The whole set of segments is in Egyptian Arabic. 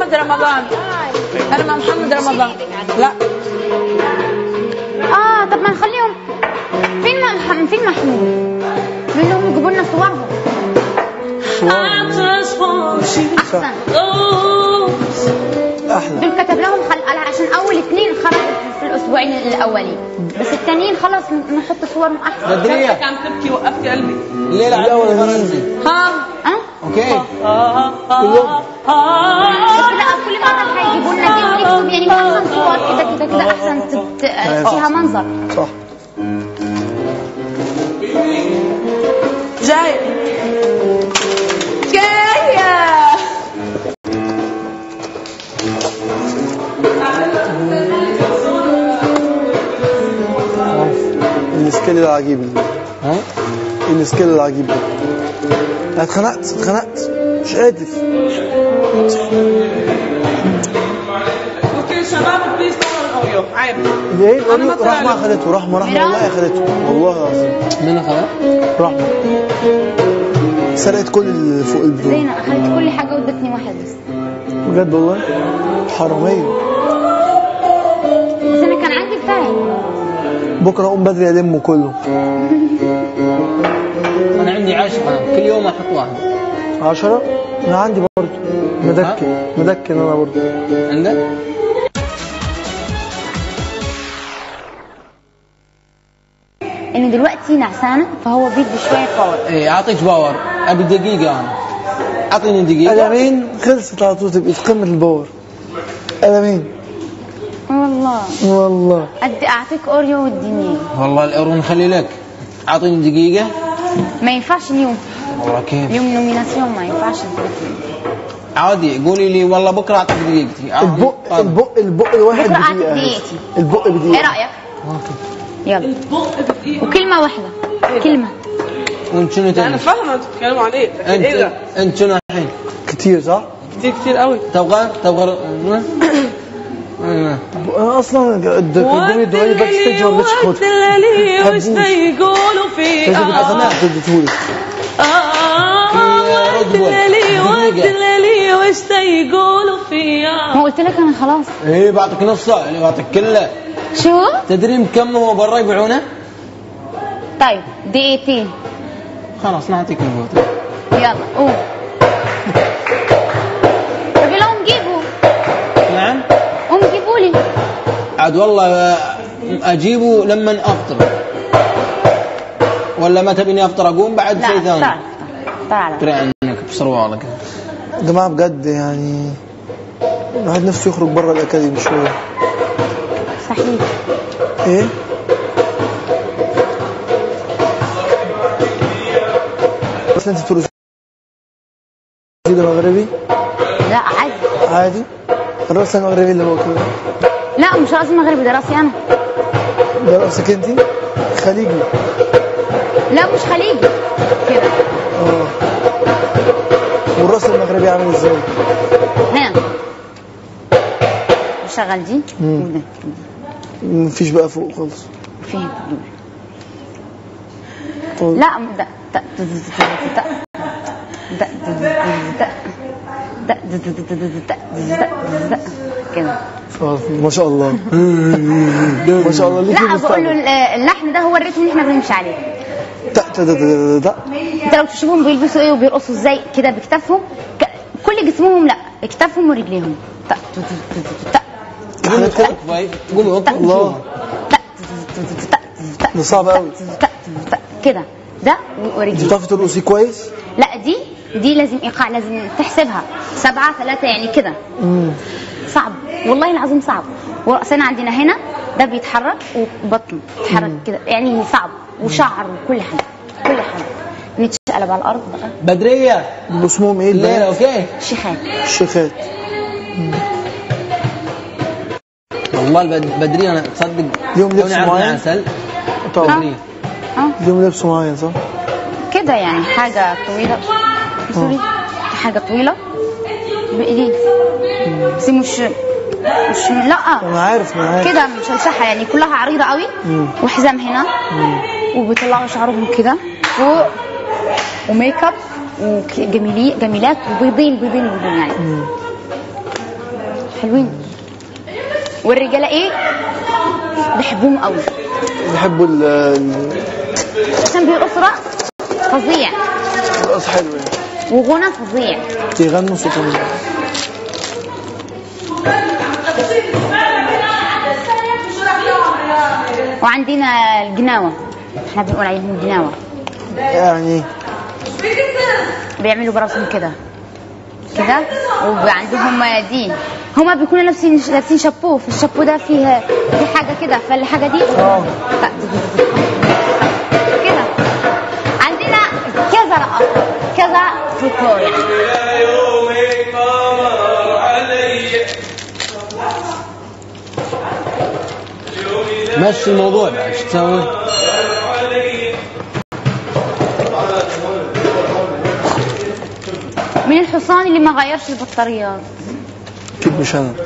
محمد رمضان انا مع محمد رمضان لا اه طب ما نخليهم فين مح- فين محمود منهم يجيبوا لنا صورهم احسن احلى دول كتب لهم خل... قال عشان اول اثنين خرجوا في الاسبوعين الاولين بس التانيين خلاص ن- نحط صورهم احسن بدرية عم تبكي وقفتي قلبي الليلة الأول عندي مين؟ فرنسي ها اه اوكي كلهم بس لا كل مره هيجيبوا لنا دي ونكتب يعني مثلا صور كده كده كده احسن تت... فيها منظر صح جاي جاية السكيل العجيب اللي ها السكيل العجيب ده أنا اتخنقت اتخنقت مش قادر اوكي شباب بليز طلعوا الاوريو عيب ليه أنا ما طلع رحمة لي. اخذته رحمة رحمة ميران؟ والله اخذته والله العظيم من خلاص رحمة سرقت كل اللي فوق البدون زينة اخذت كل حاجه وادتني واحد بس بجد والله حرامية بس انا كان عندي بتاعي بكرة اقوم بدري المه كله انا عندي عشرة كل يوم احط واحد عشرة انا عندي برضه مدكن مدكن انا برضه عندك انه دلوقتي نعسانه فهو بيدي شويه باور ايه اعطيك باور ابي دقيقة انا اعطيني دقيقة قلمين خلصت على طول تبقي في قمة الباور قلمين والله والله ادي اعطيك اوريو واديني والله الاورو نخلي لك اعطيني دقيقة ما ينفعش اليوم والله كيف اليوم نوميناسيون ما ينفعش عادي قولي لي والله بكرة اعطيك دقيقتي عادي. البق طيب. البق البق الواحد بكرة قعدت بدقيقة دقيقتي. البق ايه بدقيقة رايك يلا وكلمه واحده كلمه وانت شنو انا تاني؟ فاهمه انتوا بتتكلموا عن ايه لكن ايه انت ده انت شنو الحين؟ كتير صح؟ كتير كتير قوي تبغى تبغى انا اصلا الجمهور الدولي باك ستيج ما رضيتش وقت اخدها الليالي وش حبوش. يقولوا فيه لازم كنت اخدها آه. اديتهولك آه، يا وقت رد بول. الليالي وقت دقيقة. الليالي وش يقولوا فيه ما قلت لك انا خلاص ايه بعطيك نص ساعة اللي بعطيك كله شو تدري بكم هو برا يبيعونه؟ طيب دقيقتين خلاص نعطيك الفوت يلا قوم طب يلا قوم جيبوا نعم قوم جيبوا لي عاد والله اجيبه لما افطر ولا ما تبيني افطر اقوم بعد لا شيء ثاني تعال تعال ترى عنك بسروالك يا جماعة بجد يعني الواحد نفسه يخرج بره الأكاديمي شوية صحيح إيه؟ بس أنت ترقصي ده مغربي لا عادي عادي الرقص المغربي اللي هو كده لا مش راسي مغربي ده راسي انا ده رقصك أنت خليجي لا مش خليجي كده اه والرقص المغربي عامل ازاي؟ هنا شغل دي مم. وده مفيش بقى فوق خالص فين دول طيب. لا ده ده ده ده ده ده ده ده ده كده آه، ما شاء الله ما شاء الله ليكي لا بقول له مستقبل ال- اللحن ده هو الريتم اللي احنا بنمشي عليه تا- تا- تا- تا- تا- انت لو تشوفهم بيلبسوا ايه وبيرقصوا ازاي كده بكتافهم ك- كل جسمهم لا كتافهم ورجليهم تا- تا- تا- تا- تا- حاجات كده قوموا الله تا- تا- تا- تا- ده صعب قوي تا- تا- كده ده انت ورجليه بتعرفي ترقصي كويس؟ لا دي دي لازم ايقاع لازم تحسبها سبعة ثلاثة يعني كده امم صعب والله العظيم صعب ورأسنا عندنا هنا ده بيتحرك وبطن بيتحرك كده يعني صعب وشعر وكل حاجة كل حاجة نتشقلب على الأرض بقى بدرية دول اسمهم ايه الليلة البنات؟ اوكي شيخات الشيخات والله البد- بدرية انا تصدق يوم لبس توني عارف معين؟ إنها عسل طبعا بدرية اه ليهم لبس معين صح؟ كده يعني حاجة طويلة سوري حاجة طويلة بإيدين بس مش مش لا انا عارف انا عارف كده مشلشحة يعني كلها عريضة قوي مم. وحزام هنا وبيطلعوا شعرهم كده فوق وميك اب وجميلي جميلات وبيضين بيضين بيضين يعني مم. حلوين والرجاله ايه بيحبوهم قوي بيحبوا ال- ال- عشان بيرقصوا رقص فظيع الرقص حلو يعني وغنى فظيع يغنوا صوتهم وعندنا الجناوه احنا بنقول عليهم الجناوه يعني بيعملوا براسهم كده كده وعندهم دي هما بيكونوا لابسين لابسين شابو في الشابو ده فيه في حاجه كده فالحاجه دي اه كده عندنا كذا رقصه كذا فولكلور يعني مشي الموضوع بعد شو تسوي؟ من الحصان اللي ما غيرش البطاريات اكيد مش انا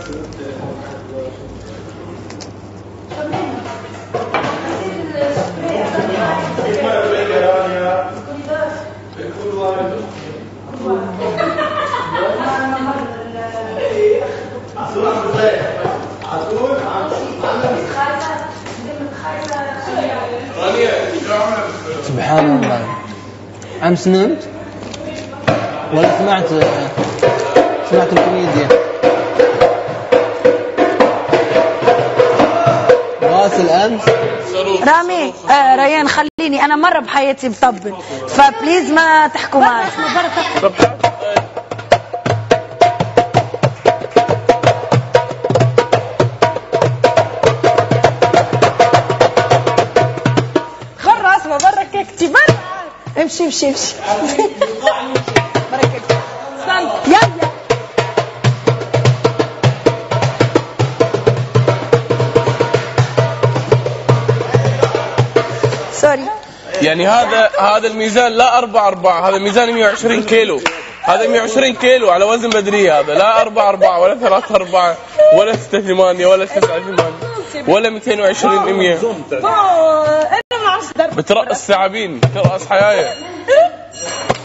سبحان الله امس نمت ولا سمعت سمعت الكوميديا غاسل امس رامي آه ريان خليني انا مره بحياتي بطبل فبليز ما تحكوا معي خر اسمع برا كيكتي برا امشي امشي امشي برا كيكتي استنى يلا سوري يعني هذا هذا الميزان لا 4 4 هذا ميزان 120 كيلو هذا 120 كيلو على وزن بدري هذا لا 4 4 ولا 3 4 ولا 6 8 ولا 9 8 ولا 220 100 انا ما عرفت بترقص ثعابين ترقص حيايه